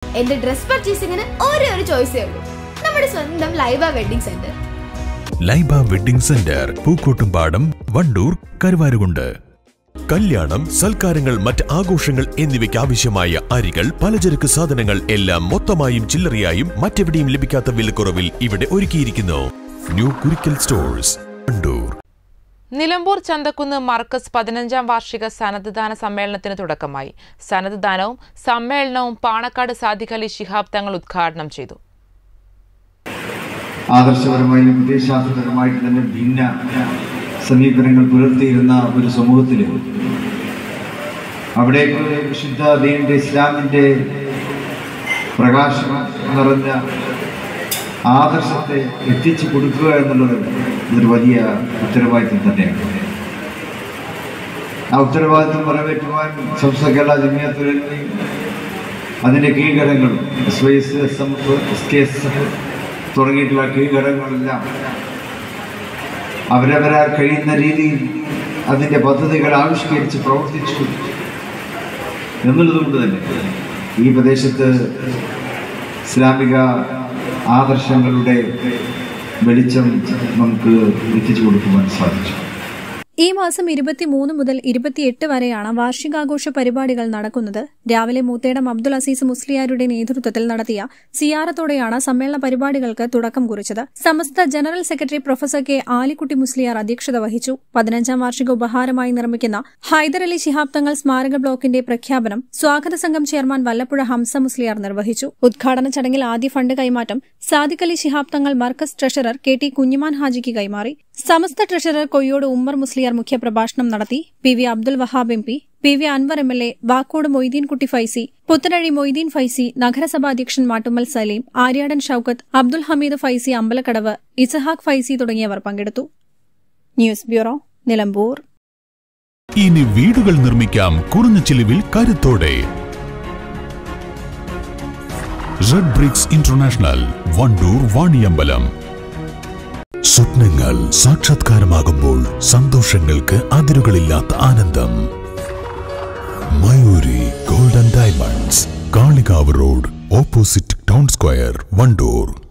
എന്റെ ഡ്രസ് പർച്ചേസിംഗിന് ഒരേ ഒരു ചോയ്സേ ഉള്ളൂ നമ്മുടെ സ്വന്തം Laiba wedding centre Laiba wedding centre Pookkottumpadam Wandoor Karuvarakundu കല്യാണം സൽക്കാരങ്ങൾ മറ്റ് ആഘോഷങ്ങൾ എന്നിവയ്ക്ക് ആവശ്യമായ അരികൾ പലചരക്ക് സാധനങ്ങൾ എല്ലാം മൊത്തമായും ചില്ലറയായും മറ്റെവിടെയും ലഭിക്കാത്ത വിലക്കുറവിൽ ഇവിടെ ഒരുക്കിയിരിക്കുന്നു ന്യൂ കുരിക്കൽ സ്റ്റോഴ്സ് വണ്ടൂർ നിലമ്പൂർ ചന്തക്കുന്ന് മർക്കസ് പതിനഞ്ചാം വാർഷിക സന്നദ്ധദാന സമ്മേളനത്തിന് തുടക്കമായി സന്നദ്ധദാനവും സമ്മേളനവും പാണക്കാട് സാദിഖ് അലി ശിഹാബ് തങ്ങൾ ഉദ്ഘാടനം ചെയ്തു ആദർശപരമായും പ്രത്യയശാസ്ത്രപരമായിട്ട് തന്നെ ഭിന്ന സമീപനങ്ങൾ പുലർത്തിയിരുന്ന ഒരു സമൂഹത്തിൽ അവിടേക്ക് വിശുദ്ധ ദീനിൻ്റെ ഇസ്ലാമിൻ്റെ പ്രകാശം നിറഞ്ഞ ആദർശത്തെ എത്തിച്ചു കൊടുക്കുക എന്നുള്ളത് ഒരു വലിയ ഉത്തരവാദിത്വം തന്നെയാണ് ആ ഉത്തരവാദിത്വം നിറവേറ്റുവാൻ സംസ്ഥാന കേരള ജമിയത്തുലമയും അതിൻ്റെ കീഴ്ഘടകങ്ങളും S Y S S M S K S F തുടങ്ങിയിട്ടുള്ള കീഴ്ഘടകങ്ങളെല്ലാം അവരവരാൽ കഴിയുന്ന രീതിയിൽ അതിൻ്റെ പദ്ധതികൾ ആവിഷ്കരിച്ച് പ്രവർത്തിച്ചു എന്നുള്ളതുകൊണ്ട് തന്നെ ഈ പ്രദേശത്ത് ഇസ്ലാമിക ആദർശങ്ങളുടെ വെളിച്ചം നമുക്ക് എത്തിച്ചു കൊടുക്കുവാൻ സാധിച്ചു ഈ മാസം ഇരുപത്തിമൂന്ന് മുതൽ ഇരുപത്തിയെട്ട് വരെയാണ് വാർഷികാഘോഷ പരിപാടികൾ നടക്കുന്നത് രാവിലെ മൂത്തേടം അബ്ദുൽ അസീസ് മുസ്ലിയാരുടെ നേതൃത്വത്തിൽ നടത്തിയ സിയാറത്തോടെയാണ് സമ്മേളന പരിപാടികൾക്ക് തുടക്കം കുറിച്ചത് Samastha general secretary professor K Alikutty Musliyar അധ്യക്ഷത വഹിച്ചു പതിനഞ്ചാം വാർഷിക ഉപഹാരമായി നിർമ്മിക്കുന്ന ഹൈദർ അലി ശിഹാബ് തങ്ങൾ സ്മാരക ബ്ലോക്കിന്റെ പ്രഖ്യാപനം സ്വാഗത സംഘം ചെയർമാൻ വല്ലപ്പുഴ ഹംസ മുസ്ലിയാർ നിർവഹിച്ചു ഉദ്ഘാടന ചടങ്ങിൽ ആദ്യ ഫണ്ട് കൈമാറ്റം Sadiq Ali Shihab Thangal Markaz treasurer K T Kunhiman ഹാജിക്ക് കൈമാറി സമസ്ത ട്രഷറർ കൊയ്യോട് ഉമ്മർ മുസ്ലിയാർ മുഖ്യപ്രഭാഷണം നടത്തി P V Abdul Wahab M P P V Anwar M L A Vakkode Moideenkutty Faizy Puthanazhi Moideen Faizy നഗരസഭാ അധ്യക്ഷൻ മാട്ടുമ്മൽ സലീം ആര്യാടൻ ഷൌക്കത്ത് അബ്ദുൽ ഹമീദ് ഫൈസി അമ്പലക്കടവ് ഇസഹാഖ് ഫൈസി തുടങ്ങിയവർ പങ്കെടുത്തു ന്യൂസ് ബ്യൂറോ നിലമ്പൂർ ഇനി വീടുകൾ നിർമ്മിക്കാം കുറഞ്ഞ ചിലവിൽ കരുത്തോടെ red bricks international Wandoor Vaniyambalam സ്വപ്നങ്ങൾ സാക്ഷാത്കാരമാകുമ്പോൾ സന്തോഷങ്ങൾക്ക് അതിരുകളില്ലാത്ത ആനന്ദം Mayoori golden diamonds Kalikavu road opposite town square Wandoor